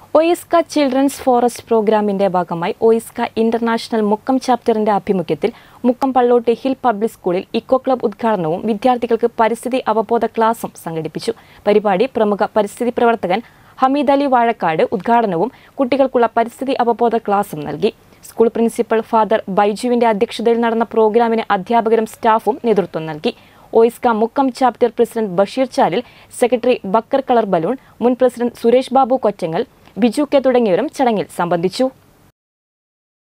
OISCA children's forest പ്രോഗ്രാമിന്റെ ഭാഗമായി OISCA international Mukkam ചാപ്റ്ററിന്റെ ആഭിമുഖ്യത്തിൽ മുക്കം പള്ളോട്ടി ഹിൽ പബ്ലിക് സ്കൂളിൽ ഇക്കോ ക്ലബ് ഉദ്ഘാടനവും വിദ്യാർത്ഥികൾക്ക് പരിസ്ഥിതി അവബോധ ക്ലാസും സംഘടിപ്പിച്ചു പരിപാടി പ്രമുഖ പരിസ്ഥിതി പ്രവർത്തകൻ ഹമീദ് അലി വാഴക്കാട് ഉദ്ഘാടനവും കുട്ടികൾക്കുള്ള പരിസ്ഥിതി അവബോധ ക്ലാസും നൽകി സ്കൂൾ പ്രിൻസിപ്പൽ ഫാദർ ബൈജുവിന്റെ അധ്യക്ഷതയിൽ നടന്ന പ്രോഗ്രാമിന് അധ്യാപകരും സ്റ്റാഫും നേതൃത്വം നൽകി OISCA Mukkam chapter president Basheer Chalil secretary Bakkar colour balloon മുൻ പ്രസിഡന്റ് സുരേഷ് ബാബു കൊറ്റങ്ങൽ ബിജു കെ തുടങ്ങിയവരും ചടങ്ങിൽ സംബന്ധിച്ചു